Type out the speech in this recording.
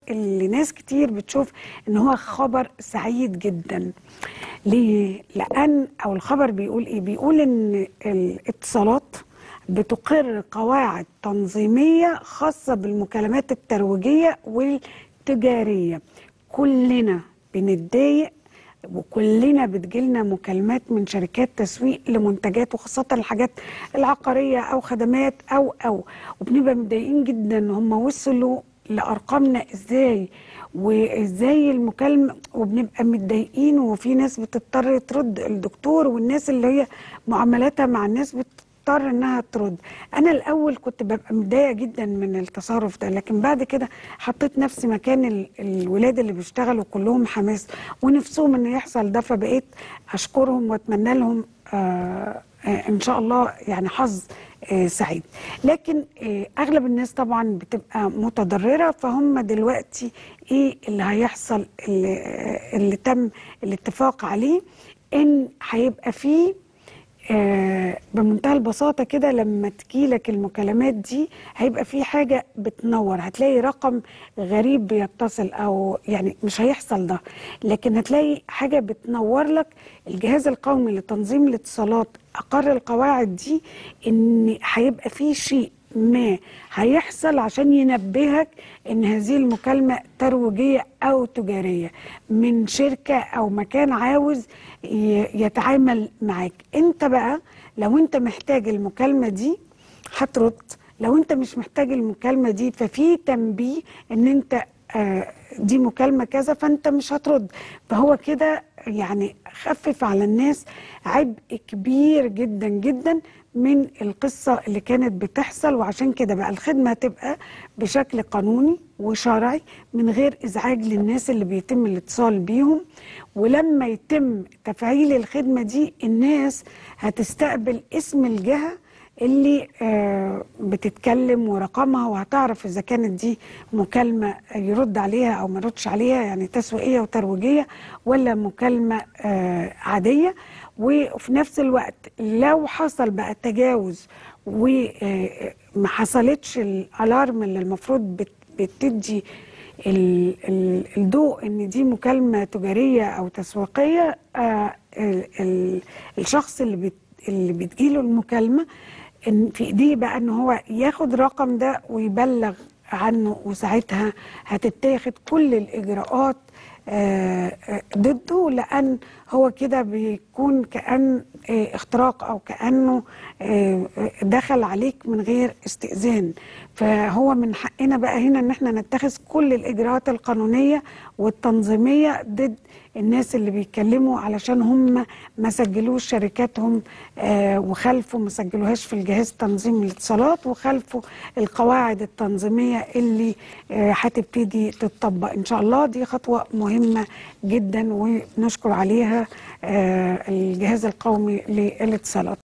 اللي ناس كتير بتشوف ان هو خبر سعيد جدا ليه لان او الخبر بيقول ايه بيقول ان الاتصالات بتقر قواعد تنظيميه خاصه بالمكالمات الترويجيه والتجاريه كلنا بنتضايق وكلنا بتجيلنا مكالمات من شركات تسويق لمنتجات وخاصة الحاجات العقارية أو خدمات أو أو وبنبقى متضايقين جدا هم وصلوا لأرقامنا إزاي وإزاي المكالمة وبنبقى متضايقين وفي ناس بتضطر ترد الدكتور والناس اللي هي معاملاتها مع الناس بت تضطر انها ترد انا الاول كنت ببقى متضايقه جدا من التصرف ده لكن بعد كده حطيت نفسي مكان ال- الولاد اللي بيشتغلوا كلهم حماس ونفسهم ان يحصل ده فبقيت اشكرهم واتمنى لهم آه آه ان شاء الله يعني حظ آه سعيد لكن آه اغلب الناس طبعا بتبقى متضرره فهم دلوقتي ايه اللي هيحصل اللي, آه اللي تم الاتفاق عليه ان هيبقى فيه آه بمنتهى البساطة كده لما تجيلك المكالمات دي هيبقى في حاجة بتنور هتلاقي رقم غريب بيتصل أو يعني مش هيحصل ده لكن هتلاقي حاجة بتنور لك الجهاز القومي لتنظيم الاتصالات أقر القواعد دي إن هيبقى في شيء ما هيحصل عشان ينبهك ان هذه المكالمه ترويجيه او تجاريه من شركه او مكان عاوز ي- يتعامل معاك انت بقى لو انت محتاج المكالمه دي هترد لو انت مش محتاج المكالمه دي ففي تنبيه ان انت آه، دي مكالمه كذا فانت مش هترد فهو كده يعني خفف على الناس عبء كبير جدا جدا من القصه اللي كانت بتحصل وعشان كده بقى الخدمه هتبقى بشكل قانوني وشرعي من غير ازعاج للناس اللي بيتم الاتصال بيهم ولما يتم تفعيل الخدمه دي الناس هتستقبل اسم الجهه اللي آه بتتكلم ورقمها وهتعرف اذا كانت دي مكالمه يرد عليها او ما يردش عليها يعني تسويقيه وترويجيه ولا مكالمه آه عاديه وفي نفس الوقت لو حصل بقى تجاوز وما حصلتش الالارم اللي المفروض بت- بتدي ال- ال- الضوء ان دي مكالمه تجاريه او تسويقيه آه ال- ال- الشخص اللي بت اللي بتجيله المكالمه ان في ايديه بقى ان هو ياخد الرقم ده ويبلغ عنه وساعتها هتتاخد كل الاجراءات آه، آه، ضده لان هو كده بيكون كان آه، اختراق او كانه آه، آه، دخل عليك من غير استئذان فهو من حقنا بقى هنا ان احنا نتخذ كل الاجراءات القانونيه والتنظيميه ضد الناس اللي بيتكلموا علشان هم ما سجلوش شركاتهم آه، وخالفوا ما سجلوهاش في الجهاز تنظيم الاتصالات وخالفوا القواعد التنظيميه اللي آه، هتبتدي تتطبق ان شاء الله دي خطوه مهمه جدا ونشكر عليها آه، الجهاز القومي للاتصالات